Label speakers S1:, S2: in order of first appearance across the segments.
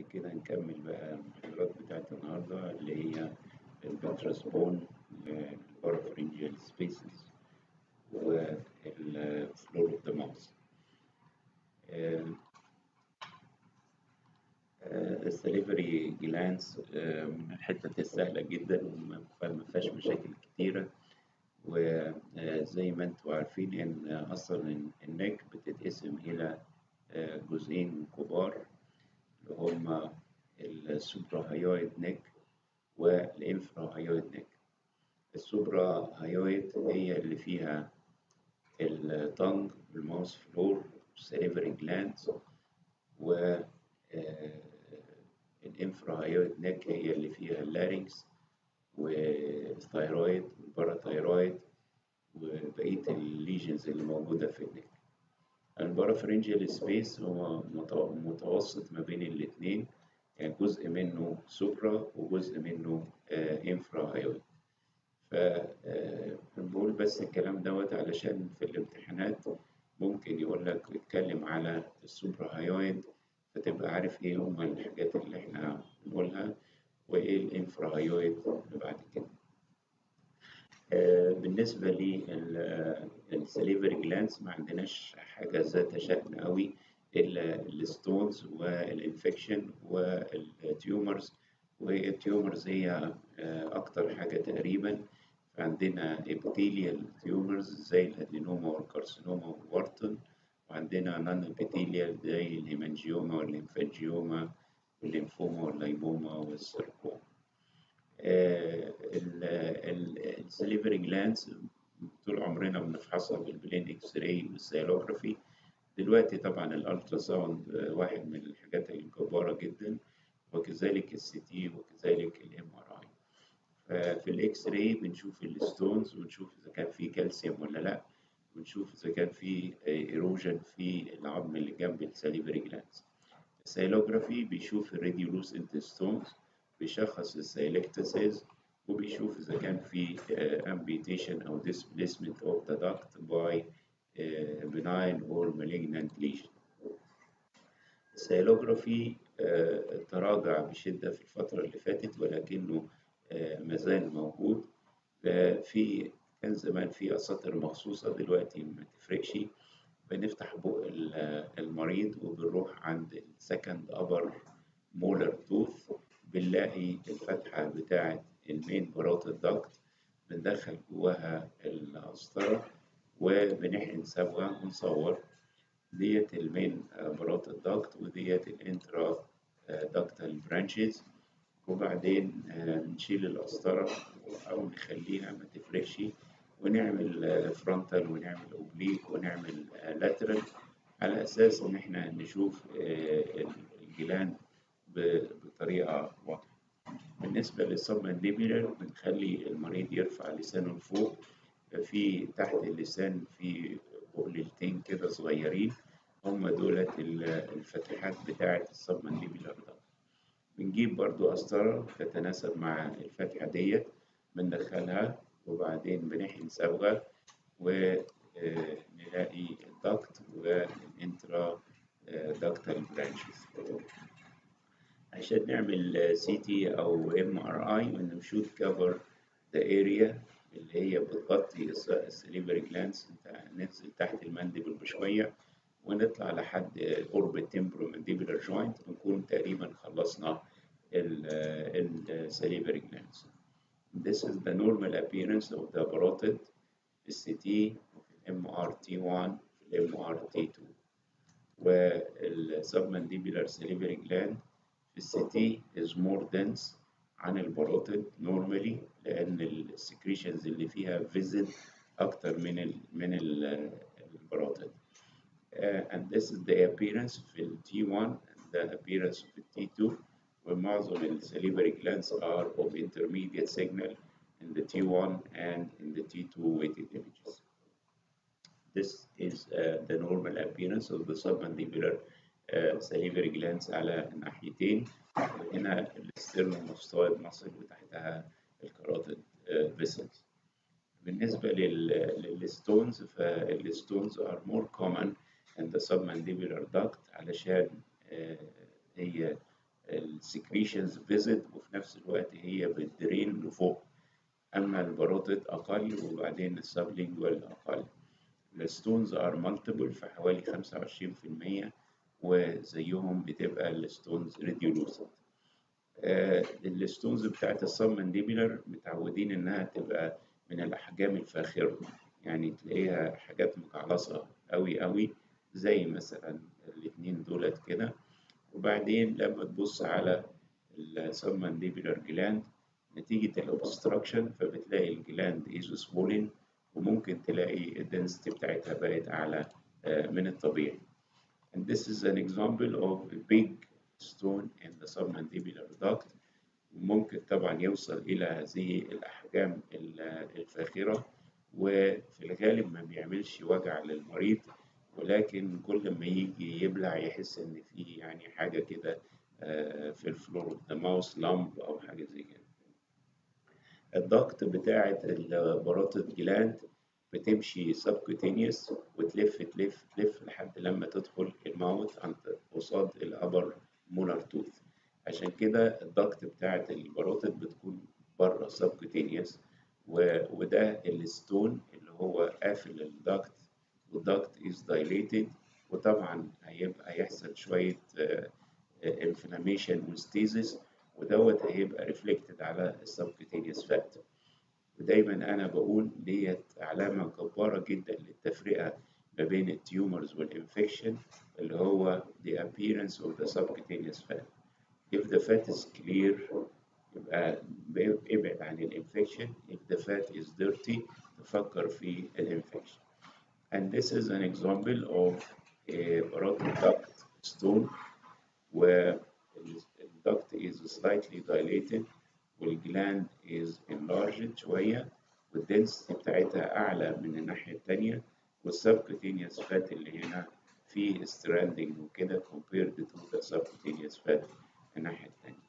S1: كده نكمل بقى المحاضرات بتاعت النهاردة اللي هي الباترس بون البارافرنجيال سبيسز والفلور اوف ذا ماوس السليفري جلانس الحتة السهلة جدا وما فيهاش مشاكل كتيرة وزي ما انتوا عارفين ان اصلا النك بتتقسم الى جزئين كبار اللي هما السوبرا هايويد نيك والانفرا هايويد نيك السوبرا هايويد هي اللي فيها التنج والماوس فلور والسليفري جلاندز و الانفرا هايويد نيك هي اللي فيها اللارينكس والثايرويد والباراثايرويد وبقية الليجنز اللي موجودة في النك البارافرنجيال سبيس هو متوسط ما بين الاتنين يعني جزء منه سوبرا وجزء منه انفرا هايويد فبقول بس الكلام دوت علشان في الامتحانات ممكن يقول لك اتكلم على السوبرا هايويد فتبقى عارف ايه هما الحاجات اللي احنا بنقولها وايه الانفرا هايويد اللي بعد كده بالنسبة للسليفري جلانس ما عندناش حاجة ذات شأن قوي إلا الستونز والإنفكشن والتيومرز والتيومرز هي أكتر حاجة تقريبا فعندنا ابيثيليال تيومرز زي الأدينوما والكارسينوما والورتون وعندنا نون ابيثيليال زي الهيمانجيوما والليمفانجيوما والليمفوما واللايبوما والسيركوما السليفري جلانس طول عمرنا بنفحصها بالبلين اكس راي والسيلوجرافي دلوقتي طبعا الالترا ساوند واحد من الحاجات الجباره جدا وكذلك السي تي وكذلك الام ار اي ففي الاكس راي بنشوف الستونز ونشوف اذا كان في كالسيوم ولا لا ونشوف اذا كان في ايروجن في العظم اللي جنب السليفري جلانس السيلوجرافي بيشوف الريديولوسنت ستونز بيشخص السيلكتسيز وبيشوف إذا كان في amputation أو displacement of the duct by benign or malignant lesion. السيلوجرافي تراجع بشدة في الفترة اللي فاتت ولكنه مازال موجود في كان زمان في أساطر مخصوصة دلوقتي ما تفرقش بنفتح بق المريض وبنروح عند السكند أبر مولر توث بنلاقي الفتحة بتاعة المين برات الضغط بندخل جواها القسطرة وبنحقن صبغة ونصور ديت المين برات الضغط وديت الانترا دكتال برانشز وبعدين نشيل القسطرة أو نخليها ما تفرقش ونعمل فرونتال ونعمل أوبليك ونعمل لاترال على أساس إن إحنا نشوف الجلاند بطريقة واضحة. بالنسبة للسبمنديبيولر بنخلي المريض يرفع لسانه لفوق في تحت اللسان في بقلتين كده صغيرين هم دولت الفتحات بتاعة السبمنديبيولر ده بنجيب برضو قسطرة تتناسب مع الفتحة ديت بندخلها وبعدين بنحقن صبغة ونلاقي الدكت والانترا دكتال برانشز عشان نعمل سي تي او ام ار اي ونشوف كفر ذا اريا اللي هي بتغطي السليفري جلانس ننزل تحت المانديبل بشويه ونطلع لحد قرب التمبرو مانديبولار جوينت ونكون تقريبا خلصنا السليفري جلانس This is the normal appearance of the parotid في السي تي وفي الام ار تي 1 في الام ار تي 2 والسبمنديبولار سليفري جلاند السي تي is more dense عن الباروتيد normally لأن السكريشنز اللي فيها فيزل أكتر من ال من الباروتيد. Uh, and this is the appearance في ال T1 and the appearance في ال T2 ومعظم ال salivary glands are of intermediate signal in the T1 and in the T2 weighted images. This is uh, the normal appearance of the submandibular سليفري جلانس على الناحيتين وهنا الستيرنوماستويد مصل وتحتها الكاراتيد فيسلز بالنسبة للستونز فالستونز are more common in the submandibular duct علشان هي السكريشنز فيزيت وفي نفس الوقت هي بتدرين لفوق اما الباروتيد اقل وبعدين السبلينجوال اقل الستونز ار مالتيبل في حوالي 25% وزيهم بتبقى الستونز ريديولوسنت آه الستونز بتاعت السبمنديبولار متعودين انها تبقى من الاحجام الفاخره يعني تلاقيها حاجات مجعلصه قوي قوي زي مثلا الاتنين دولت كده وبعدين لما تبص على السبمنديبولار جلاند نتيجة الأوبستراكشن فبتلاقي الجلاند إيزو سوولن وممكن تلاقي الدنسيتي بتاعتها بقت أعلى من الطبيعي. And this is an example of a big stone in the submandibular duct وممكن طبعا يوصل إلى هذه الأحجام الفاخرة وفي الغالب ما بيعملش وجع للمريض ولكن كل ما يجي يبلع يحس إن في يعني حاجة كده في الفلور ذا ماوس لامب أو حاجة زي كده. الضغط بتاعة الباروتيد جلاند بتمشي سبكوتينيوس وتلف تلف تلف لحد لما تدخل الماوث عند قصاد الأبر مولر توث عشان كده الضغط بتاعة الباروتيد بتكون بره سبكوتينيوس وده الستون اللي هو قافل الضغط والضغط is dilated وطبعا هيبقى هيحصل شوية انفلاميشن وستيزس ودوت هيبقى ريفلكتد على السبكتينيوس فات ودايما انا بقول ديت علامه جباره جدا للتفرقه ما بين التيومرز والانفكشن اللي هو the appearance of the subcutaneous fat if the fat is clear يبقى ابعد عن الانفكشن if the fat is dirty تفكر في الانفكشن and this is an example of a parotid duct stone where the duct is slightly dilated والجلاند is enlarged شوية والدنسيتي بتاعتها أعلى من الناحية التانية والسبكوتينيوس فات اللي هنا فيه ستراندنج وكده compared to the subcutaneous fat الناحية التانية.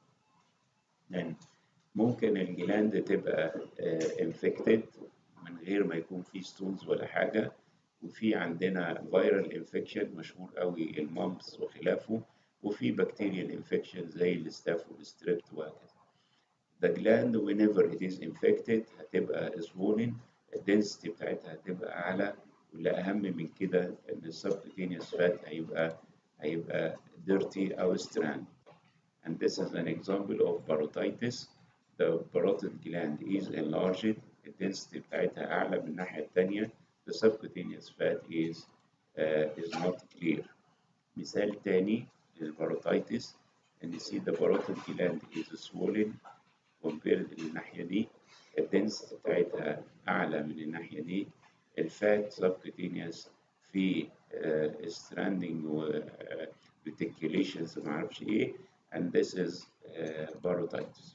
S1: then ممكن الجلاند تبقى انفكتد من غير ما يكون فيه ستونز ولا حاجة وفي عندنا فيرال انفكشن مشهور قوي المامبس وخلافه وفي بكتيريال انفكشن زي الستاف والستريبت وهكذا. The gland whenever it is infected هتبقى swollen الدنسيتي بتاعتها هتبقى أعلى واللي أهم من كده إن السبكوتينيوس فات هيبقى هيبقى dirty أو strand. And this is an example of parotitis. The parotid gland is enlarged الدنسيتي بتاعتها أعلى من الناحية التانية. The subcutaneous fat is uh, is not clear. مثال تاني للباروتيتس إن see the parotid gland is swollen compared للناحية دي الدنسيتي بتاعتها أعلى من الناحية دي الفات سبكوتينيوس في ستراندنج و ريتيكيوليشنز معرفش إيه and this is باروتيتس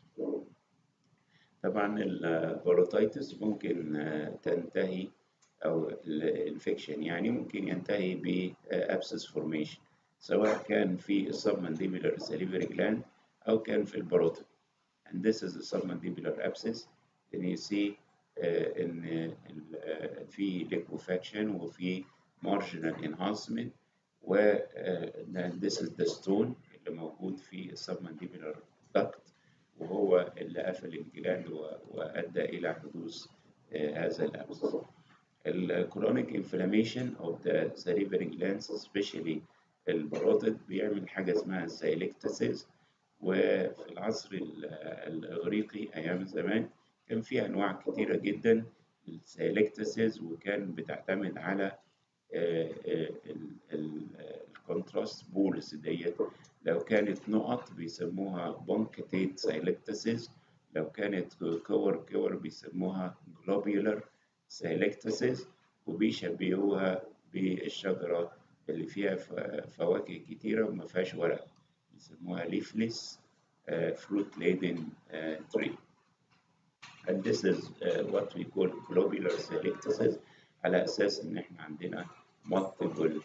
S1: طبعا الباروتيتس ممكن تنتهي أو الانفكشن يعني ممكن ينتهي بأبسس فورميشن سواء كان في السبمنديبولار salivary gland أو كان في الباروتيد and this is the submandibular abscess and you see uh, ان uh, في liquefaction وفي marginal enhancement و uh, this is the stone اللي موجود في submandibular duct وهو اللي قفل الجلاند وأدى إلى حدوث هذا الأبسس. الكرونيك inflammation of the salivary glands especially الباروتيد بيعمل حاجة اسمها سايلكتسيس وفي العصر الإغريقي أيام زمان كان في أنواع كتيرة جدا للسيلكتسز وكان بتعتمد على الكونتراست بولز ديت لو كانت نقط بيسموها بونكتيت سيلكتسز لو كانت كور كور بيسموها جلوبيولار سيلكتسز وبيشبهوها بالشجرة اللي فيها فواكه كتيرة وما فيهاش ورق بيسموها leafless uh, fruit laden uh, tree. And this is uh, what we call globular selectasis على أساس إن إحنا عندنا multiple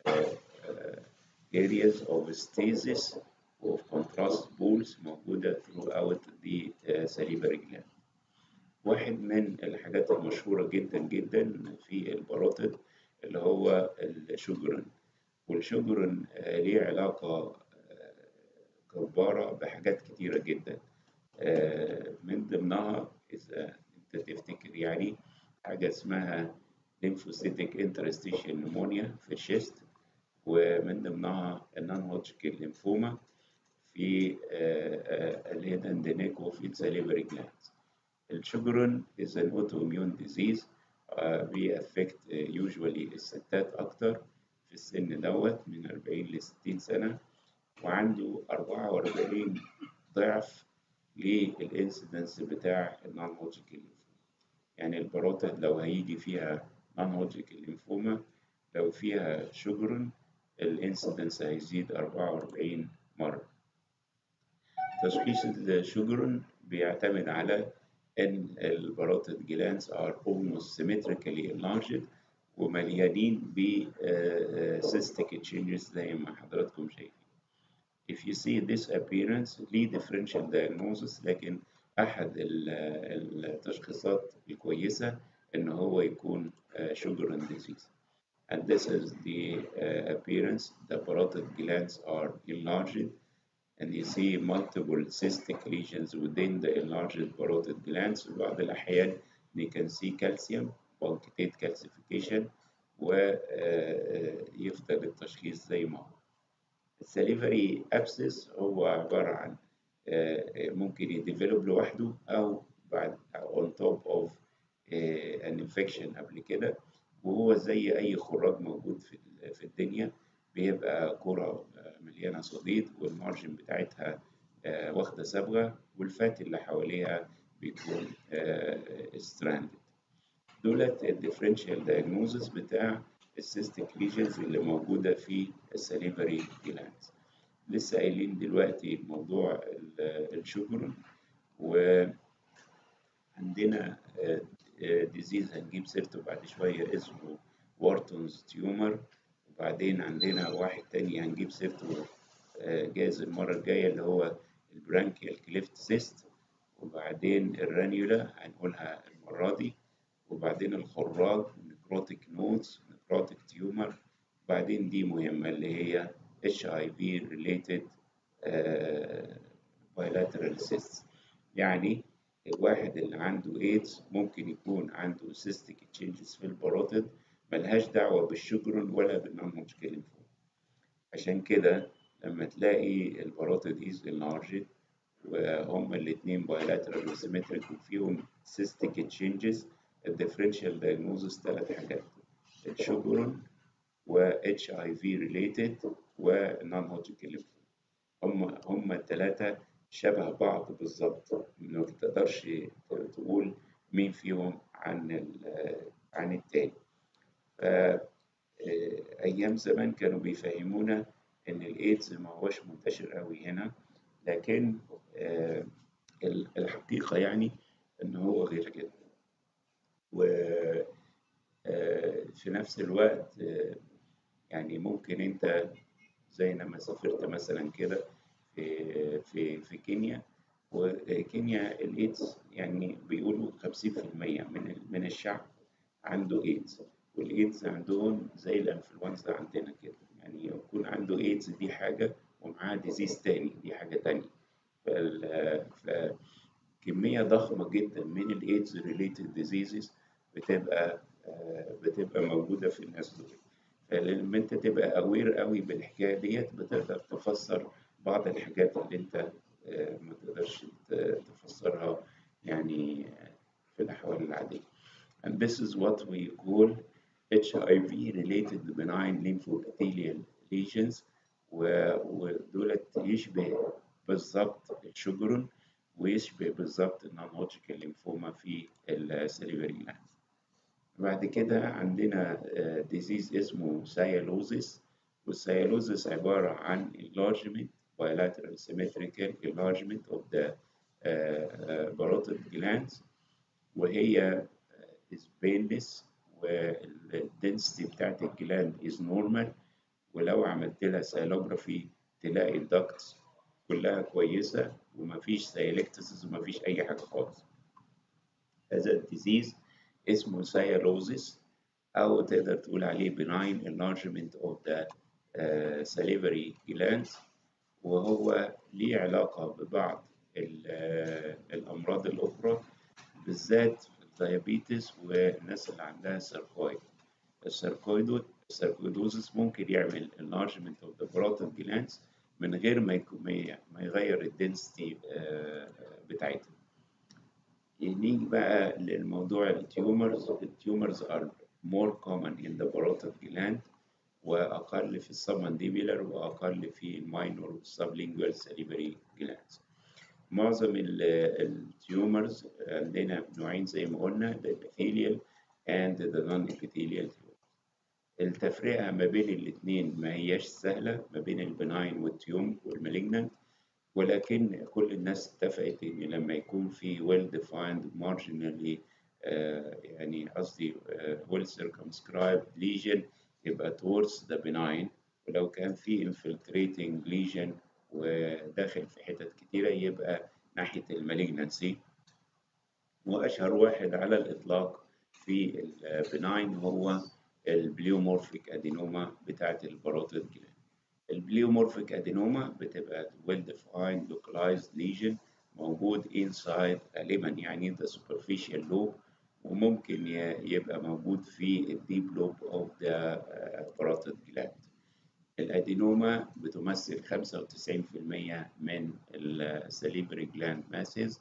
S1: areas of stasis of contrast pools موجودة throughout the salivary gland. واحد من الحاجات المشهورة جدا جدا في الباروتيد اللي هو الشجرن والشجرن ليه علاقة جبارة بحاجات كتيرة جدا آه، من ضمنها إذا أنت تفتكر يعني حاجة اسمها lymphocytic interstitial pneumonia في الشيست ومن ضمنها النون هوتشكين ليمفوما في الهيدن دينيك وفي السليفري جلاندز الشجرن is an autoimmune disease uh, بيأفكت usually الستات أكتر في السن دوت من 40 ل 60 سنة وعنده 44 ضعف للانسيدنس بتاع النون هوتشكين ليمفوما يعني البروتة لو هيجي فيها نون هوتشكين ليمفوما لو فيها شجرن الانسيدنس هيزيد 44 مرة تشخيص الشجرن بيعتمد على ان البروتid glands are almost symmetrically enlarged ومليانين ب cystic changes زي ما حضراتكم شايفين. If you see this appearance ليه differential diagnosis لكن أحد التشخيصات الكويسة إن هو يكون Sjogren disease. And this is the uh, appearance. The parotid glands are enlarged and you see multiple cystic lesions within the enlarged parotid glands. في بعض الأحيان you can see calcium, punctate calcification ويفضل التشخيص زي ما هو. السليفري ابسس هو عبارة عن ممكن يديفلوب لوحده أو بعد on top of an infection قبل كده وهو زي أي خراج موجود في في الدنيا بيبقى كرة مليانة صديد والمارجن بتاعتها واخدة صبغة والفات اللي حواليها بيكون ستراندد دولت الديفرنشال دايجنوزس بتاع السيستيك ليجنز اللي موجودة في السليفري جلاندز لسه قايلين دلوقتي موضوع الشجرن وعندنا ديزيز هنجيب سيرته بعد شوية اسمه وارتونز تيومر وبعدين عندنا واحد تاني هنجيب سيرته جايز المرة الجاية اللي هو البرانكيال كليفت سيست وبعدين الرانيولا هنقولها المرة دي وبعدين الخراج نكروتيك نودز نكروتيك تيومر وبعدين دي مهمة اللي هي HIV related uh, bilateral cysts يعني الواحد اللي عنده ايدز ممكن يكون عنده سيستيك تشينجز في الباروتيد ملهاش دعوة بالشجرن ولا بالنون هوتشكين ليمفوما عشان كده لما تلاقي الباروتيد از انلارجد وهما الاتنين بايلاترال وسيمتريك وفيهم سيستيك تشينجز الديفرنشال دايجنوزس ثلاث حاجات الشجرن و اتش اي في ريليتد ونون هوتشكين ليمفوما هما هما الثلاثة شبه بعض بالظبط ما تقدرش تقول مين فيهم عن عن التاني أيام زمان كانوا بيفهمونا إن الإيدز ما هوش منتشر أوي هنا لكن الحقيقة يعني إن هو غير كده و في نفس الوقت يعني ممكن أنت زي لما سافرت مثلا كده في في في كينيا وكينيا الايدز يعني بيقولوا 50% من من الشعب عنده ايدز والايدز عندهم زي الانفلونزا عندنا كده يعني يكون عنده ايدز دي حاجه ومعاه ديزيز تاني دي حاجه تانية فكميه ضخمه جدا من الايدز ريليتد ديزيزز بتبقى بتبقى موجوده في الناس دول فلما انت تبقى اوير قوي بالحكايه ديت بتقدر تفسر بعض الحاجات اللي انت ما تقدرش تفسرها يعني في الأحوال العادية. And this is what we call HIV related benign lymphoepithelial lesions ودولت يشبه بالظبط الشجرن ويشبه بالظبط النون هوتشكين ليمفوما في السليفري جلاندز. بعد كده عندنا ديزيز اسمه سيالوزيس والسيالوزيس عبارة عن enlargement bilateral symmetrical enlargement of the uh, uh, parotid glands وهي uh, is painless والدنسيتي بتاعت الجلاند is normal ولو عملت لها سيلوجرافي تلاقي الدكتس كلها كويسة ومفيش سيلكتسز ومفيش أي حاجة خالص. هذا الديزيز اسمه سيالوزيس أو تقدر تقول عليه benign enlargement of the salivary glands وهو ليه علاقة ببعض الأمراض الأخرى بالذات الديابيتس والناس اللي عندها سيركويد السيركويدو السيركويدوزس ممكن يعمل enlargement of the parotid glands من غير ما ما يغير الدنسيتي بتاعتها نيجي بقى للموضوع التيومرز التيومرز are more common in the parotid gland وأقل في السبمنديبيلر وأقل في الماينور sublingual salivary glands معظم التيومرز عندنا نوعين زي ما قلنا the epithelial and the non-epithelial التفرقة ما بين الاتنين ما هياش سهلة ما بين البناين والتيوم والمالجنانت ولكن كل الناس اتفقت ان لما يكون في well defined marginally آه يعني قصدي آه well circumscribed lesion يبقى towards the benign ولو كان في infiltrating lesion وداخل في حتت كتيرة يبقى ناحية المالجنانسي وأشهر واحد على الإطلاق في البناين هو البليومورفيك أدينوما بتاعة الباروتيد جلاند البليومورفيك أدينوما بتبقى well defined localized lesion موجود inside غالبا يعني the superficial lobe وممكن يبقى موجود في الديب لوب of the parotid gland الأدينوما بتمثل 95% من السليفري جلاند ماسز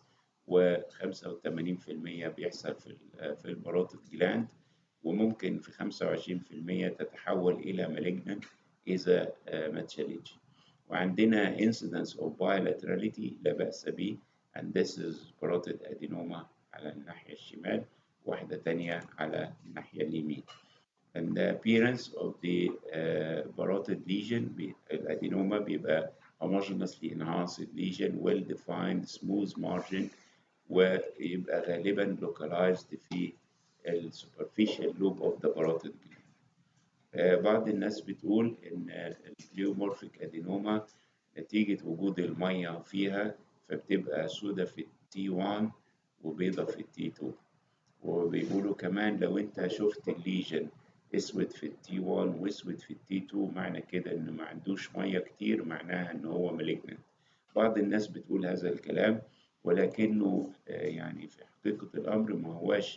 S1: و85% بيحصل في في الباروتيد جلاند وممكن في 25% تتحول إلى malignant إذا ما اتشالتش وعندنا incidence of bilaterality لا بأس به and this is parotid adenoma على الناحية الشمال واحدة تانية على الناحية اليمين and the appearance of the uh, parotid lesion الأدينوما بيبقى homogeneously enhanced lesion well defined smooth margin ويبقى غالبا localized في ال superficial lobe of the parotid gland. آه بعض الناس بتقول إن البليومورفيك أدينوما نتيجة وجود المية فيها فبتبقى سودة في التي 1 وبيضة في التي 2 وبيقولوا كمان لو أنت شفت الليجن اسود في التي 1 واسود في التي 2 معنى كده إن ما عندوش مية كتير معناها إن هو مالجنت. بعض الناس بتقول هذا الكلام ولكنه آه يعني في حقيقة الأمر ما هواش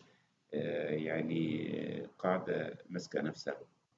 S1: يعني قاعدة ماسكة نفسها.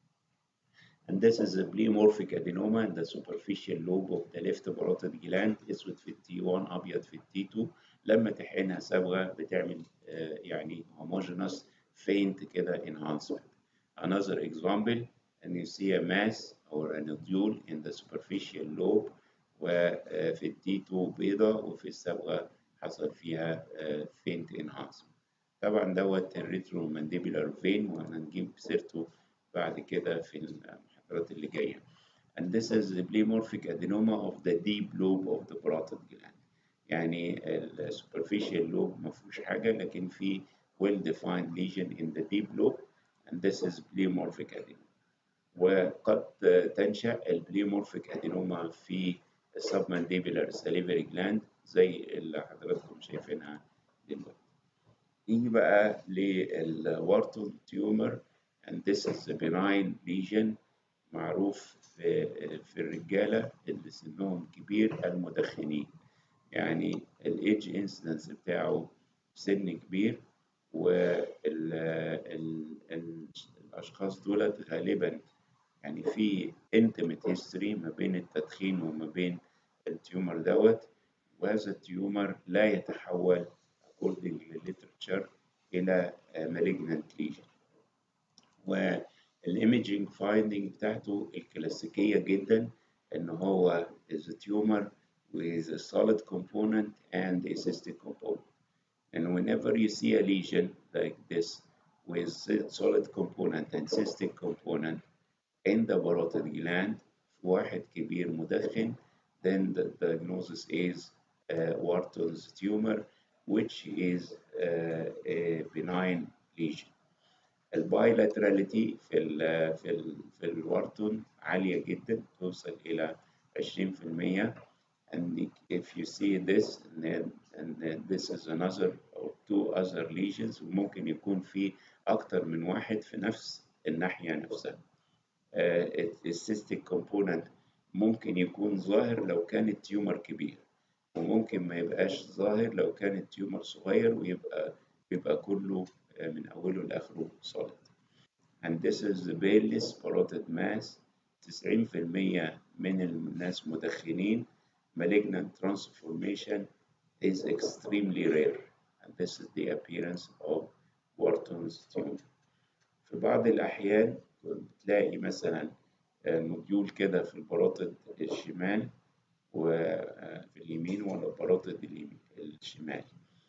S1: And this is a pleomorphic adenoma in the superficial lobe of the left parotid gland اسود في التي 1 أبيض في التي 2 لما تحقنها صبغة بتعمل يعني homogeneous faint كده enhancement. Another example and you see a mass or a nodule in the superficial lobe وفي التي 2 بيضة وفي الصبغة حصل فيها faint enhancement. طبعا دوت الريترو مانديبولار فين وهنجيب سيرته بعد كده في المحاضرات اللي جايه and this is the pleomorphic adenoma of the deep lobe of the parotid gland يعني ال superficial lobe ما فيهوش حاجه لكن في well defined lesion in the deep lobe and this is pleomorphic adenoma وقد تنشأ البليومورفيك أدينوما في submandibular salivary gland زي اللي حضراتكم شايفينها دلوقتي نيجي بقى للورتون تيومر and this is a benign lesion معروف في, في الرجالة اللي سنهم كبير المدخنين يعني الايدج انسيدنس بتاعه سن كبير والاشخاص دولت غالبا يعني في intimate history ما بين التدخين وما بين التيومر دوت وهذا التيومر لا يتحول according للليترشر إلى malignant lesion والايميجينج فايندينج بتاعته الكلاسيكية جدا إن هو is a tumor with a solid component and a cystic component and whenever you see a lesion like this with solid component and cystic component in the parotid gland في واحد كبير مدخن then the diagnosis is uh, Wharton's tumor which is uh, a benign lesion. البايلاتراليتي في ال في ال في الورتون عالية جدا توصل إلى 20% and if you see this and then, and then this is another or two other lesions وممكن يكون في أكتر من واحد في نفس الناحية نفسها. Uh, السيستيك component ممكن يكون ظاهر لو كان التيومر كبير وممكن ما يبقاش ظاهر لو كان التيومر صغير ويبقى بيبقى كله من أوله لآخره solid and this is the painless parotid mass 90% من الناس مدخنين malignant transformation is extremely rare and this is the appearance of Wharton's tumor في بعض الأحيان بتلاقي مثلا نوديول كده في البراطد الشمال وفي اليمين ولا البراطد اليمين الشمال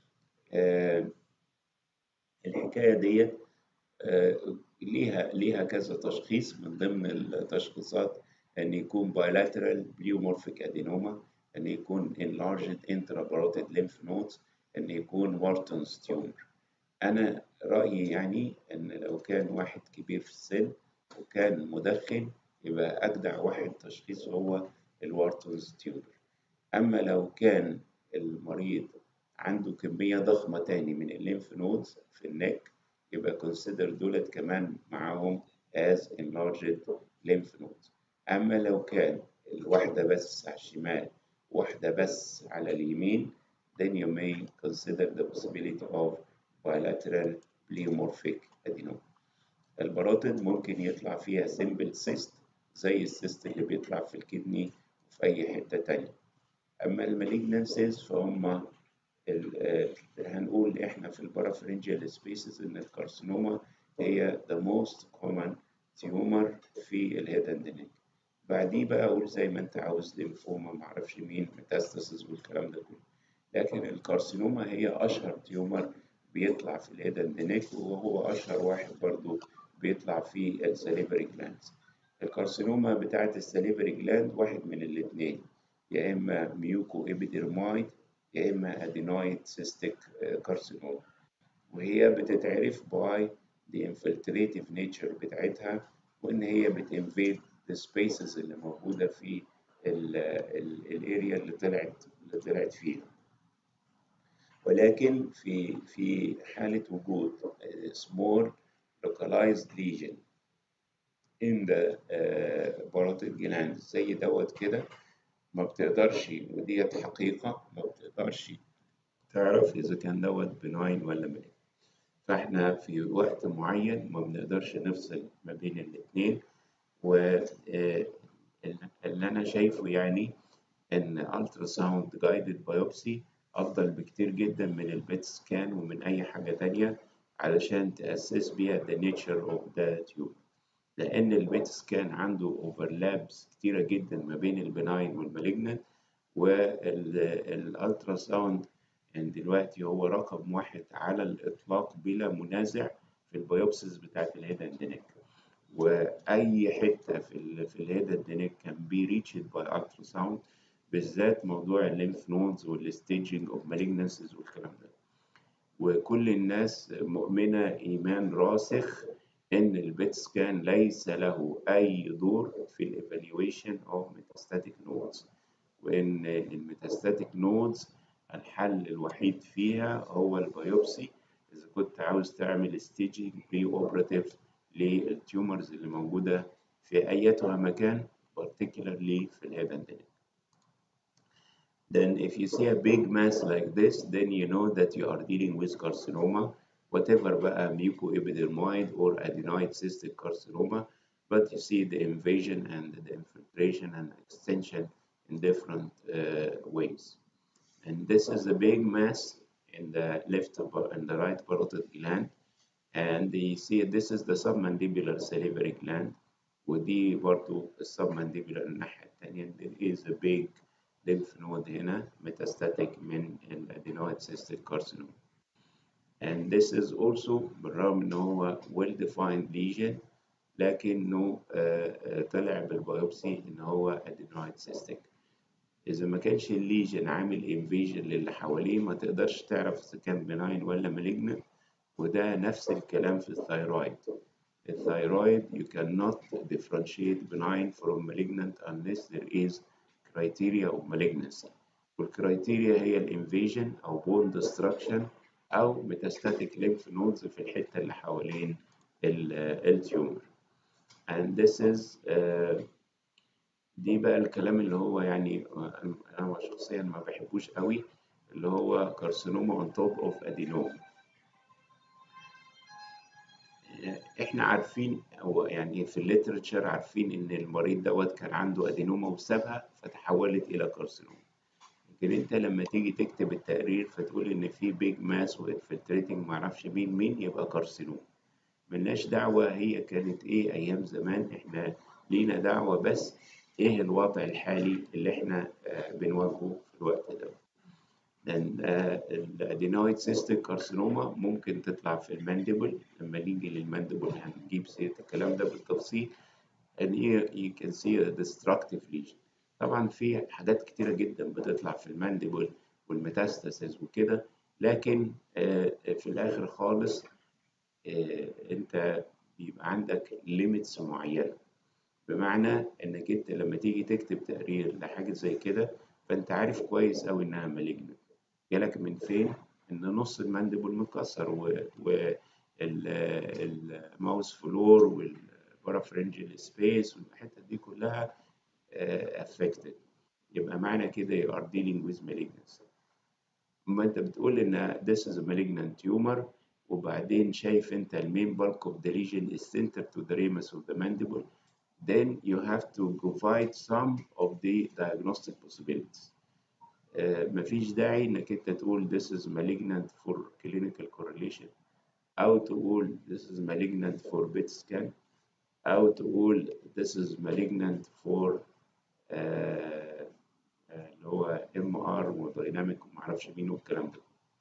S1: الحكاية ديت ليها ليها كذا تشخيص من ضمن التشخيصات ان يكون bilateral pleomorphic adenoma ان يكون enlarged intraparotid lymph nodes ان يكون Wharton's tumor انا رايي يعني ان لو كان واحد كبير في السن وكان مدخن يبقى اجدع واحد تشخيص هو الوارتونز تيومر اما لو كان المريض عنده كميه ضخمه تاني من الليمف نودز في النك يبقى consider دولت كمان معاهم as enlarged lymph nodes أما لو كان الواحدة بس على الشمال واحدة بس على اليمين then you may consider the possibility of bilateral pleomorphic adenoma البراطد ممكن يطلع فيها simple cyst زي السيست اللي بيطلع في الكدني وفي أي حتة تانية أما المالجنانسيز فهم هنقول احنا في البارافرنجيال سبيسز ان الكارسينوما هي the most common tumor في الهيد اند نيك بعديه بقى اقول زي ما انت عاوز ليمفوما معرفش مين ميتاستاسيس والكلام ده كله لكن الكارسينوما هي اشهر تيومر بيطلع في الهيد اند نيك وهو اشهر واحد برضو بيطلع في السليفري جلاندز الكارسينوما بتاعت السليفري جلاند واحد من الاثنين يا اما ميوكو ابيديرمايد يا إما adenoid cystic carcinoma وهي بتتعرف by the infiltrative nature بتاعتها وإن هي بتinvade the spaces اللي موجودة في الاريا اللي طلعت اللي طلعت فيها ولكن في في حالة وجود small localized lesion in the uh, parotid gland زي دوت كده ما بتقدرش وديت حقيقة ما بتقدرش تعرف إذا كان دوت بناين ولا مالين فإحنا في وقت معين ما بنقدرش نفصل ما بين الاتنين واللي أنا شايفه يعني إن ألترا ساوند جايدد بايوبسي أفضل بكتير جدا من البيت سكان ومن أي حاجة تانية علشان تأسس بيها the nature of the tumor لأن البيت سكان عنده اوفرلابس كتيرة جدا ما بين البناين والمالجنت والالترا ساوند دلوقتي هو رقم واحد على الإطلاق بلا منازع في البيوبسيز بتاعت الهيد اند نيك وأي حتة في ال في الهيد اند نيك كان بي ريتشد باي الترا ساوند بالذات موضوع الليمف نودز والستيجنج اوف مالجنسز والكلام ده وكل الناس مؤمنة إيمان راسخ إن البيت سكان ليس له أي دور في الإيفالويشن أوف ميتاستاتيك نودز وإن الميتاستاتيك نودز الحل الوحيد فيها هو البيوبسي إذا كنت عاوز تعمل ستيجنج بري أوبراتيف للتيومرز اللي موجودة في أيتها مكان particularly في الهيد اند neck. Then if you see a big mass like this then you know that you are dealing with carcinoma whatever بقى mucoepidermoid or adenoid cystic carcinoma but you see the invasion and the infiltration and extension in different uh, ways and this is a big mass in the left and the right parotid gland and you see this is the submandibular salivary gland ودي برضو السبمانديبولار الناحية التانية there is a big lymph node هنا metastatic من الادينويد cystic carcinoma and this is also بالرغم ان هو well defined lesion لكنه طلع بالبيوبسي ان هو adenoid cystic اذا ما كانش الليجن عامل invasion للي حواليه ما تقدرش تعرف اذا كان benign ولا malignant وده نفس الكلام في الثايرويد الثايرويد you cannot differentiate benign from malignant unless there is criteria of malignancy والكرايتيريا هي الانفيجن او bone destruction او metastatic lymph nodes في الحته اللي حوالين التيومر and this is uh, دي بقى الكلام اللي هو يعني انا شخصيا ما بحبوش قوي اللي هو كارسينوما اون توب اوف ادينوما احنا عارفين او يعني في الليترشر عارفين ان المريض دوت كان عنده ادينوما وسابها فتحولت الى كارسينوما لكن انت لما تيجي تكتب التقرير فتقول ان في بيج ماس وانفلتريتنج معرفش مين مين يبقى كارسينوما ملناش دعوة هي كانت ايه ايام زمان احنا لينا دعوة بس ايه الوضع الحالي اللي احنا آه بنواجهه في الوقت ده لان آه الادينويد سيستيك كارسينوما ممكن تطلع في المانديبل لما نيجي للمانديبل هنجيب سيرة الكلام ده بالتفصيل and here you can see a destructive lesion طبعا في حاجات كتيرة جدا بتطلع في المانديبل والميتاستاسيس وكده لكن آه في الاخر خالص انت بيبقى عندك ليميتس معينه بمعنى انك انت لما تيجي تكتب تقرير لحاجه زي كده فانت عارف كويس قوي انها مالجنت جالك من فين ان نص المانديبل متكسر والماوس فلور والبارافرنجل سبيس والحته دي كلها افكتد يبقى معنى كده you are dealing with malignancy اما انت بتقول ان this is a malignant tumor وبعدين شايف انت المين bulk of the lesion is centered to the ramus of the mandible then you have to provide some of the diagnostic possibilities uh, مفيش داعي انك انت تقول this is malignant for clinical correlation او تقول this is malignant for PET scan او تقول this is malignant for uh, اللي هو ام ار ودايناميك ومعرفش مين والكلام ده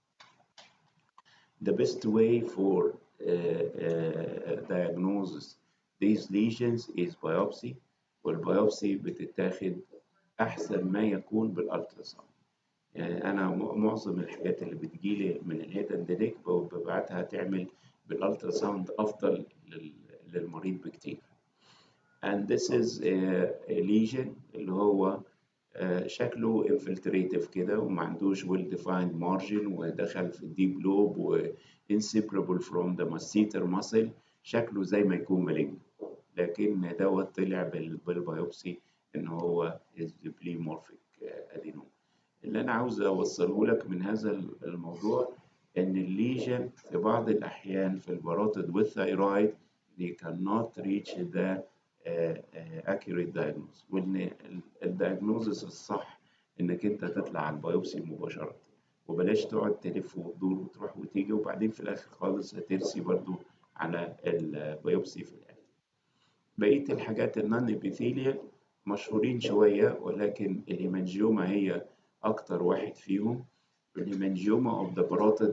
S1: the best way for uh, uh, diagnosis these lesions is biopsy والبيوبسي بتتاخد أحسن ما يكون بالألتراساوند يعني أنا معظم الحاجات اللي بتجيلي من الهيد اند نيك ببعتها تعمل بالألتراساوند أفضل للمريض بكتير and this is a, a lesion اللي هو Uh, شكله infiltrative كده وما عندوش well defined margin ودخل في الديب لوب و inseparable from the masseter muscle شكله زي ما يكون مالجن لكن دوت طلع بالبيوبسي ان هو is polymorphic adenoma اللي انا عاوز اوصله لك من هذا الموضوع ان الليجن في بعض الاحيان في الباروتid والثايرويد they cannot reach the accurate diagnosis وان الدايجنوزس الصح انك انت تطلع على البيوبسي مباشره وبلاش تقعد تلف وتدور وتروح وتيجي وبعدين في الاخر خالص هترسي برضو على البيوبسي في الاخر بقيه الحاجات النون ابيثيليال مشهورين شويه ولكن الهيمانجيوما هي اكتر واحد فيهم الهيمانجيوما اوف ذا باروتد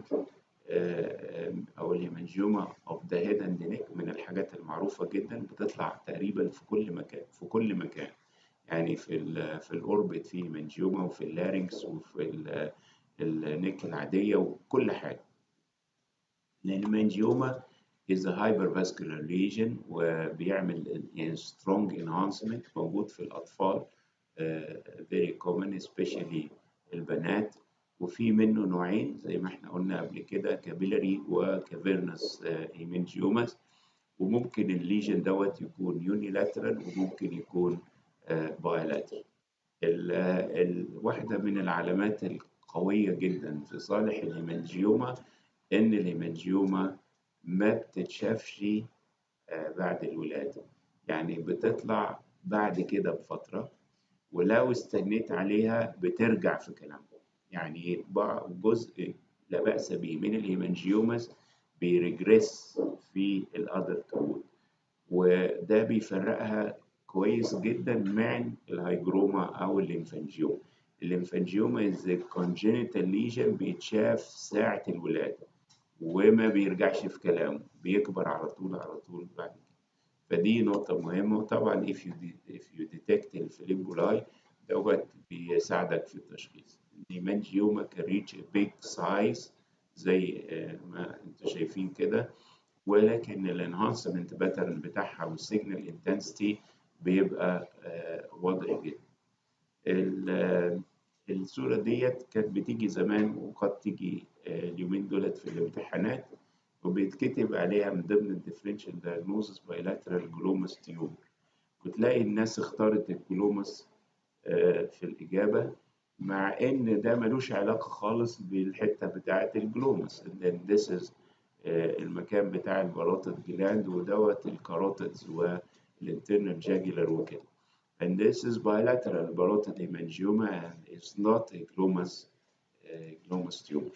S1: او الهيمانجيوما اوف ذا هيد اند نيك من الحاجات المعروفه جدا بتطلع تقريبا في كل مكان في كل مكان يعني في ال في الاوربت في هيمانجيوما وفي اللارynx وفي النيك العاديه وكل حاجه الهيمانجيوما is a hypervascular lesion وبيعمل يعني strong enhancement موجود في الأطفال uh, very common especially البنات وفي منه نوعين زي ما احنا قلنا قبل كده كابيلاري وكافيرنس هيمنجيوماس وممكن الليجن دوت يكون يونيلاترال وممكن يكون بايلاترال واحدة من العلامات القوية جدا في صالح الهيمنجيوما إن الهيمنجيوما ما بتتشافش بعد الولادة يعني بتطلع بعد كده بفترة ولو استنيت عليها بترجع في كلامها يعني جزء لا بأس به من الهيمانجيوماس بيرجريس في الأدلت وود وده بيفرقها كويس جدا من الهايجروما أو الليمفانجيوما الليمفانجيوما is a congenital lesion بيتشاف ساعة الولادة وما بيرجعش في كلامه بيكبر على طول على طول بعد كده فدي نقطة مهمة وطبعا if you, if you detect الفليبولاي دوت بيساعدك في التشخيص الهيمانجيوما can reach a big size زي ما انتم شايفين كده ولكن الانهانسمنت باترن بتاعها والسيجنال انتنسيتي بيبقى واضح جدا الصورة ديت كانت بتيجي زمان وقد تيجي اليومين دولت في الامتحانات وبيتكتب عليها من ضمن الديفرنشال دايجنوزس بايلاترال جلوماس تيومر وتلاقي الناس اختارت الجلومس آه، في الإجابة مع إن ده ملوش علاقة خالص بالحتة بتاعة الجلومس لأن this is آه، المكان بتاع الباروتid جلاند ودوت الكاروتيدز والانترنال جاجولار وكده and this is bilateral parotid hemangioma and it's not a glomus uh, glomus tumor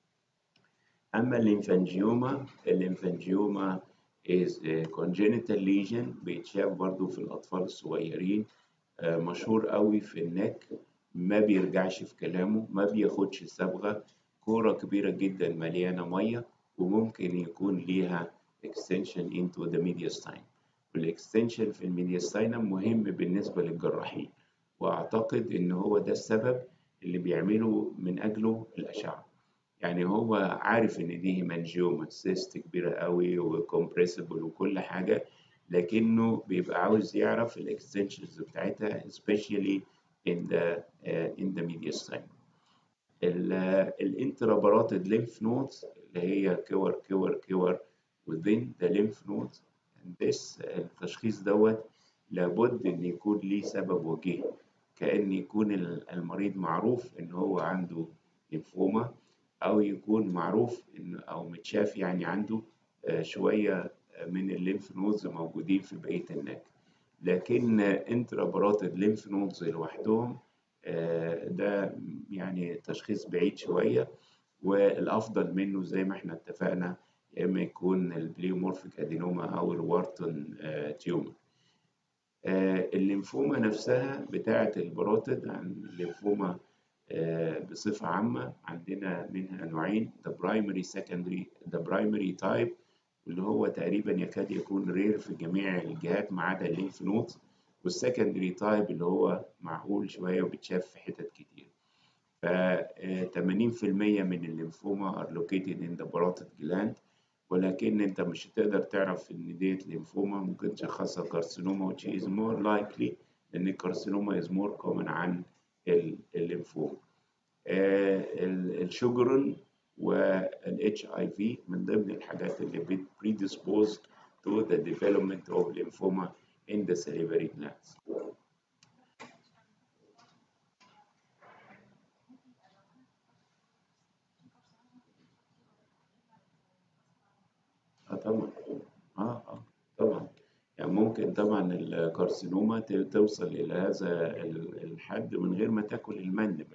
S1: أما الليمفانجيوما الليمفانجيوما is a congenital lesion بيتشاف برضو في الأطفال الصغيرين آه، مشهور قوي في النك ما بيرجعش في كلامه ما بياخدش صبغة كورة كبيرة جدا مليانة مية وممكن يكون ليها extension into the mediastinum والاكستنشن في الميدياستاينم مهم بالنسبة للجراحين وأعتقد إن هو ده السبب اللي بيعملوا من أجله الأشعة يعني هو عارف إن دي هيمانجيوما سيست كبيرة قوي وكومبريسبل وكل حاجة لكنه بيبقى عاوز يعرف الاكستنشنز بتاعتها especially in the uh, in the mediastinum الانتراباراتد lymph nodes اللي هي كور كور كور within the lymph nodes and this التشخيص دوت لابد ان يكون ليه سبب وجيه كأن يكون المريض معروف ان هو عنده ليمفوما او يكون معروف ان او متشاف يعني عنده شوية من الليمف نودز موجودين في بقية النك لكن انتراباراتد ليمف نودز لوحدهم ده يعني تشخيص بعيد شوية والأفضل منه زي ما احنا اتفقنا يا إما يكون البليومورفيك أدينوما أو الوارتون تيومر الليمفوما نفسها بتاعة الباراتد عن الليمفوما بصفة عامة عندنا منها نوعين the primary secondary the primary type اللي هو تقريبا يكاد يكون رير في جميع الجهات ما عدا الليمف نودز والسكندري تايب اللي هو معقول شوية وبتشاف في حتت كتير ف 80% من الليمفوما are located in the parotid gland ولكن انت مش هتقدر تعرف ان ديت ليمفوما ممكن تشخصها كارسينوما which is more likely لان الكارسينوما is more common عن الليمفوما الشجرن والاتش اي في من ضمن الحاجات اللي بت predispose to the development of lymphoma in the salivary glands. اه طبعا اه اه طبعا يعني ممكن طبعا الكارسينوما توصل الى هذا الحد من غير ما تاكل المندبل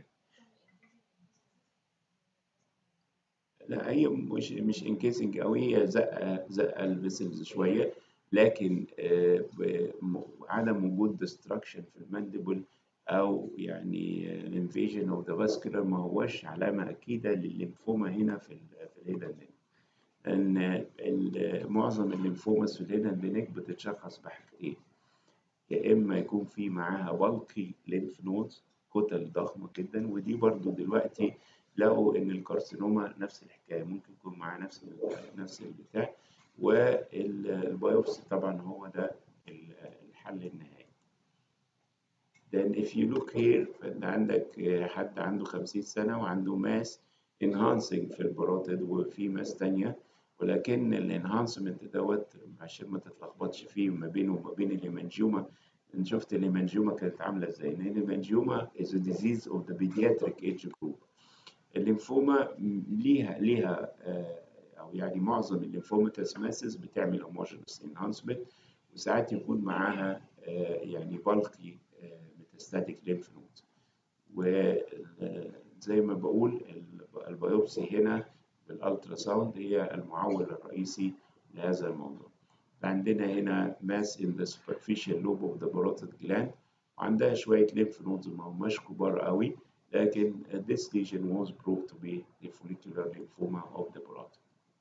S1: لا هي مش مش انكيسنج قوي هي زقه زقه الفيسلز شويه لكن عدم وجود ديستراكشن في المانديبل او يعني انفيجن اوف ذا فاسكولار ما هوش علامه اكيده للليمفوما هنا في في الهيدن لان معظم الليمفوماس في الهيدن لينك بتتشخص بحاجتين يا اما يكون في معاها بالكي ليمف نودز كتل ضخمه جدا ودي برضو دلوقتي لقوا ان الكارسينوما نفس الحكايه ممكن يكون معاه نفس نفس البتاع والبيوبسي طبعا هو ده الحل النهائي then if you look here فانت عندك حد عنده 50 سنه وعنده ماس enhancing في الباراتيد وفي ماس تانية ولكن الانهانسمنت دوت عشان ما تتلخبطش فيه ما بينه وما بين الهيمانجيوما ان شفت الهيمانجيوما كانت عامله ازاي ان الهيمانجيوما is a disease of the pediatric age group الليمفوما ليها ليها او يعني معظم الليمفوماتس ماسز بتعمل homogeneous enhancement وساعات يكون معاها يعني بالكي ميتاستاتيك ليمف نود وزي ما بقول البيوبسي هنا بالالترا ساوند هي المعول الرئيسي لهذا الموضوع عندنا هنا ماس in the superficial lobe of the parotid gland وعندها شوية lymph nodes ما هماش كبار قوي لكن this lesion was proved to be the follicular lymphoma of the parotid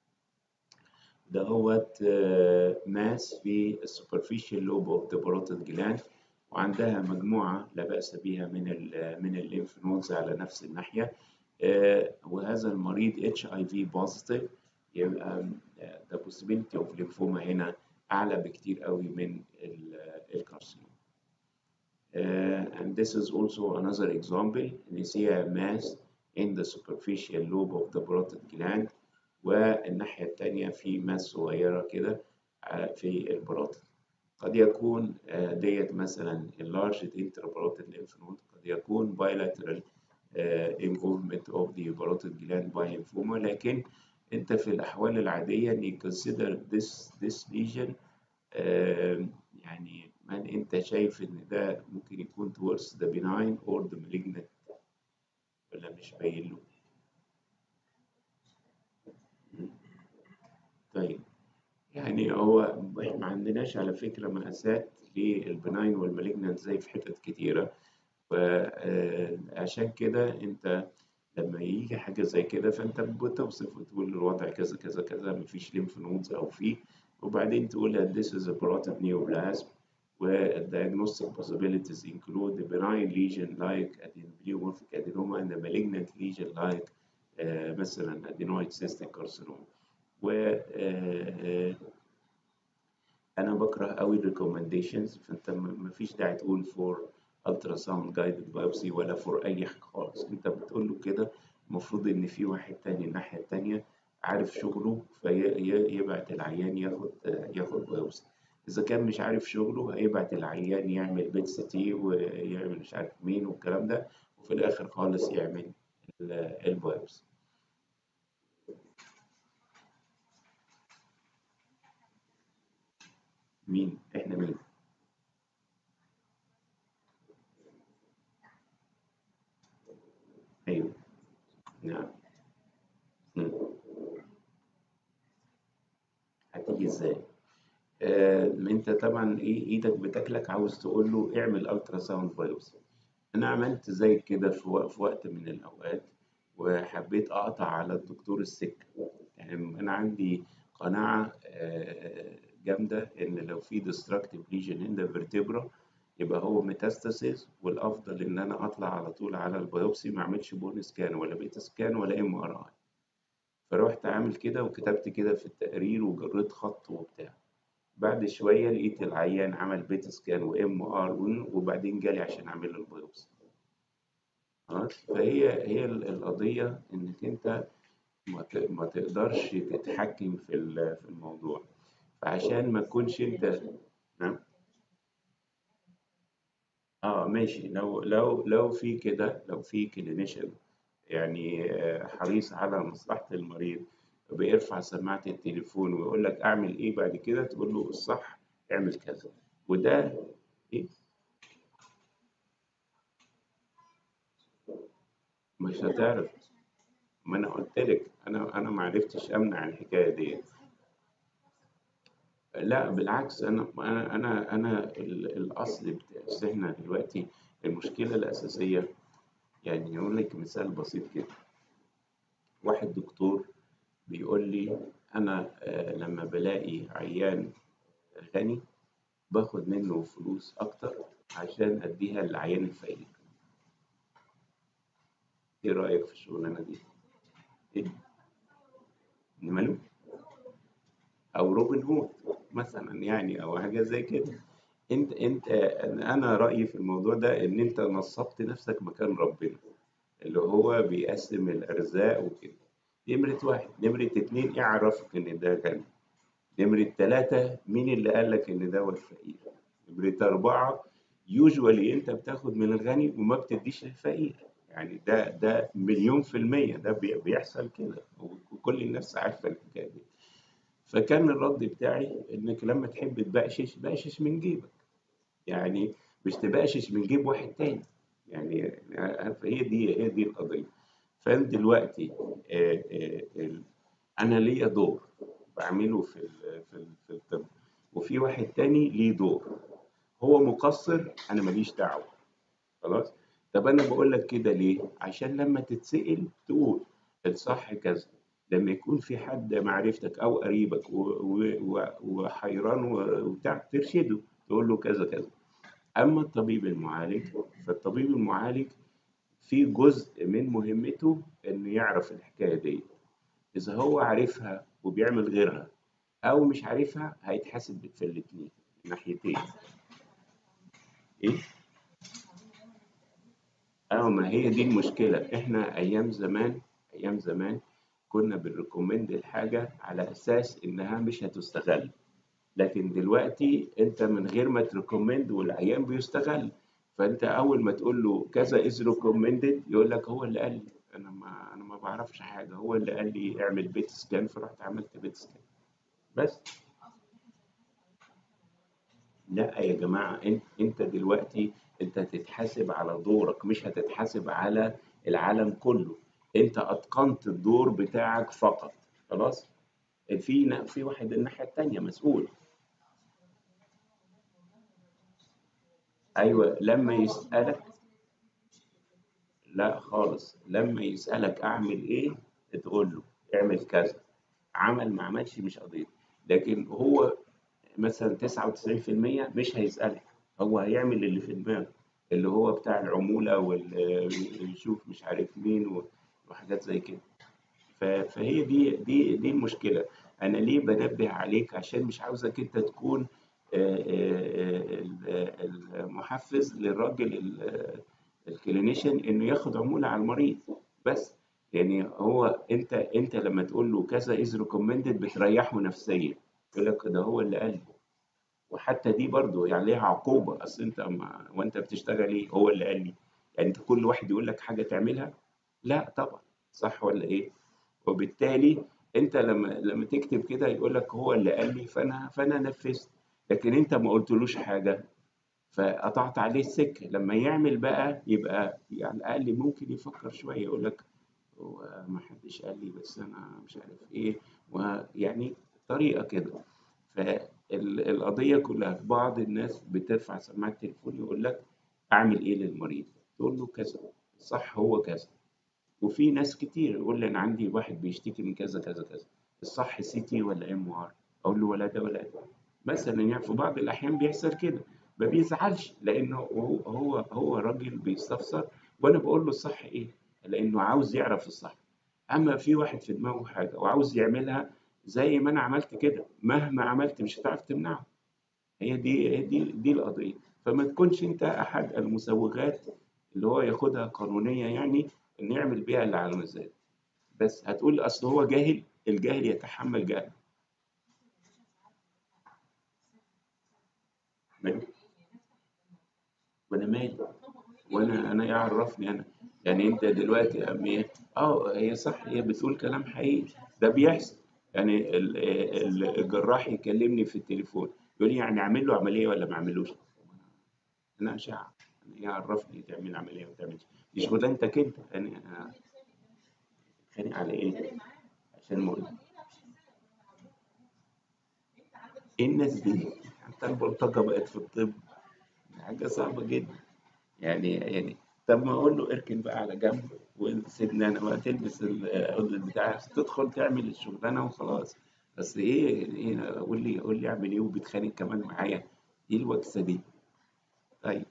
S1: دهوت ماس في superficial lobe of the parotid gland وعندها مجموعة لا بأس بها من ال من الليمف نودز على نفس الناحية وهذا المريض HIV positive يبقى the possibility of lymphoma هنا أعلى بكتير قوي من الكارسينوما. Uh, and this is also another example you see a mass in the superficial lobe of the parotid gland والناحية التانية في ماس صغيرة كده في الباراتيد قد يكون آه، ديت مثلا enlarged intraparotid lymph node قد يكون bilateral آه، involvement of the parotid gland by lymphoma لكن انت في الاحوال العاديه you consider this this lesion آه، يعني من انت شايف ان ده ممكن يكون towards the benign or the malignant ولا مش باين له طيب يعني هو احنا ما عندناش على فكرة مقاسات للبناين والمالجنانت زي في حتت كتيرة فعشان كده انت لما يجي حاجة زي كده فانت بتوصف وتقول الوضع كذا كذا كذا مفيش ليمف نودز او فيه وبعدين تقول this is a parotid neoplasm where diagnostic possibilities include the benign lesion like adenomorphic adenoma and the malignant lesion like آه، مثلا adenoid cystic carcinoma و آه، آه، انا بكره قوي الريكومنديشنز فانت م- مفيش داعي تقول فور الترا ساوند جايدد بايوبسي ولا فور اي حاجه خالص انت بتقول له كده المفروض ان في واحد تاني الناحيه التانيه عارف شغله فيبعت العيان ياخد ياخد بايوبسي اذا كان مش عارف شغله هيبعت العيان يعمل بيت سي تي ويعمل مش عارف مين والكلام ده وفي الاخر خالص يعمل ال- البايوبسي مين احنا مين ايوه نعم مم. هتيجي ازاي آه، انت طبعا ايه ايدك بتاكلك عاوز تقول له اعمل الترا ساوند بايوبسي انا عملت زي كده في وق- في وقت من الاوقات وحبيت اقطع على الدكتور السكه يعني انا عندي قناعه آه، جامده ان لو في destructive lesion in the vertebra يبقى هو ميتاستاسيس والافضل ان انا اطلع على طول على البيوبسي ما اعملش بون سكان ولا بيتا سكان ولا ام ار اي فروحت عامل كده وكتبت كده في التقرير وجريت خط وبتاع بعد شويه لقيت العيان عمل بيتا سكان وام ار وبعدين جالي عشان اعمل له البيوبسي خلاص فهي هي ال- القضيه انك انت ما ت- ما تقدرش تتحكم في ال- في الموضوع فعشان ما تكونش انت نعم اه ماشي لو لو لو في كده لو في كلينيشن يعني آه، حريص على مصلحة المريض بيرفع سماعة التليفون ويقول لك اعمل ايه بعد كده تقول له الصح اعمل كذا وده ايه مش هتعرف ما انا قلت لك انا انا ما عرفتش امنع الحكاية دي لا بالعكس انا انا انا انا ال- الاصل بتاع أصل احنا دلوقتي المشكلة الأساسية يعني أقول لك مثال بسيط كده واحد دكتور بيقول لي أنا آه، لما بلاقي عيان غني باخد منه فلوس أكتر عشان أديها للعيان الفقير إيه رأيك في الشغلانة دي؟ إيه؟ ماله؟ أو روبن هود مثلا يعني أو حاجة زي كده أنت أنت أنا رأيي في الموضوع ده إن أنت نصبت نفسك مكان ربنا اللي هو بيقسم الأرزاق وكده نمرة واحد نمرة اتنين اعرف إن ده غني نمرة تلاتة مين اللي قال لك إن دوت فقير نمرة أربعة يوجوالي أنت بتاخد من الغني وما بتديش للفقير يعني ده ده مليون في المية ده بي- بيحصل كده وكل الناس عارفة الحكاية دي فكان الرد بتاعي إنك لما تحب تبقشش بقشش من جيبك يعني مش تبقشش من جيب واحد تاني يعني هي دي هي دي القضية فأنا دلوقتي آه، آه، ال- أنا ليا دور بعمله في ال- في ال- في الطب وفي واحد تاني ليه دور هو مقصر أنا ماليش دعوة خلاص طب أنا بقول لك كده ليه؟ عشان لما تتسأل تقول الصح كذا لما يكون في حد معرفتك أو قريبك و- و- و- وحيران و- وبتاع ترشده تقول له كذا كذا أما الطبيب المعالج فالطبيب المعالج في جزء من مهمته إنه يعرف الحكاية دي إذا هو عارفها وبيعمل غيرها أو مش عارفها هيتحاسب في الاتنين ناحيتين إيه؟ أه ما هي دي المشكلة إحنا أيام زمان أيام زمان كنا بنريكومند الحاجة على أساس إنها مش هتستغل لكن دلوقتي انت من غير ما تريكومند والعيان بيستغل فانت اول ما تقول له كذا از ريكومندد يقول لك هو اللي قال لي انا ما انا ما بعرفش حاجه هو اللي قال لي اعمل بيت سكان فرحت عملت بيت سكان بس لا يا جماعه انت انت دلوقتي انت هتتحاسب على دورك مش هتتحاسب على العالم كله انت اتقنت الدور بتاعك فقط خلاص في في واحد الناحيه الثانيه مسؤول ايوه لما يسالك لا خالص لما يسالك اعمل ايه تقول له اعمل كذا عمل ما عملش مش قضيه لكن هو مثلا 99% مش هيسالك هو هيعمل اللي في دماغه اللي هو بتاع العموله واللي يشوف مش عارف مين وحاجات زي كده فهي دي دي دي المشكله انا ليه بنبه عليك عشان مش عاوزك انت تكون المحفز للراجل الكلينيشن انه ياخد عموله على المريض بس يعني هو انت انت لما تقول له كذا از ريكومندد بتريحه نفسيا يقول لك ده هو اللي قال لي وحتى دي برضه يعني ليها عقوبه اصل انت ما وانت بتشتغل ايه هو اللي قال لي يعني انت كل واحد يقول لك حاجه تعملها لا طبعا صح ولا ايه وبالتالي انت لما لما تكتب كده يقول لك هو اللي قال لي فانا فانا نفذت لكن انت ما قلتلوش حاجه فقطعت عليه السكه لما يعمل بقى يبقى على الاقل ممكن يفكر شويه يقول لك هو ما حدش قال لي بس انا مش عارف ايه ويعني طريقه كده فالقضيه كلها في بعض الناس بترفع سماعه التليفون يقول لك اعمل ايه للمريض تقول له كذا صح هو كذا وفي ناس كتير يقول لي انا عندي واحد بيشتكي من كذا كذا كذا الصح سي تي ولا ام ار اقول له ولا ده ولا ده مثلا يعني في بعض الاحيان بيحصل كده ما بيزعلش لانه هو هو هو راجل بيستفسر وانا بقول له الصح ايه لانه عاوز يعرف الصح اما في واحد في دماغه حاجه وعاوز يعملها زي ما انا عملت كده مهما عملت مش هتعرف تمنعه هي دي هي دي دي القضيه فما تكونش انت احد المسوغات اللي هو ياخدها قانونيه يعني ان يعمل بيها اللي على مزاجه بس هتقول اصل هو جاهل الجاهل يتحمل جهل وانا مالي وانا انا يعرفني انا يعني انت دلوقتي يا عمي اه هي صح هي بتقول كلام حقيقي ده بيحصل يعني الجراح يكلمني في التليفون يقول لي يعني اعمل له عمليه ولا ما اعملوش انا اشعه يعرفني تعمل عمليه ولا تعمل دي شغلانتك انت يعني اتخانق على ايه؟ عشان مريض ايه الناس دي؟ حتى البلطجه بقت في الطب حاجه صعبه جدا يعني يعني طب ما اقول له اركن بقى على جنب وسيبني انا بقى تلبس القدر بتاعك تدخل تعمل الشغلانه وخلاص بس ايه ايه قول لي قول لي اعمل ايه وبيتخانق كمان معايا ايه الوكسه دي؟ طيب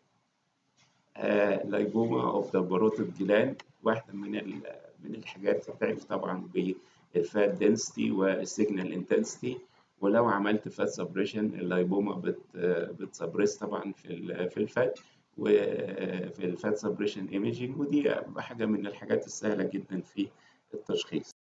S1: لايبوما اوف ذا باروتيد جلاند واحده من من الحاجات بتعرف طبعا بالفات دنسيتي والسيجنال انتنسيتي ولو عملت فات سبريشن اللايبوما بت بتسبريس طبعا في في الفات وفي الفات سبريشن ايميجينج ودي حاجه من الحاجات السهله جدا في التشخيص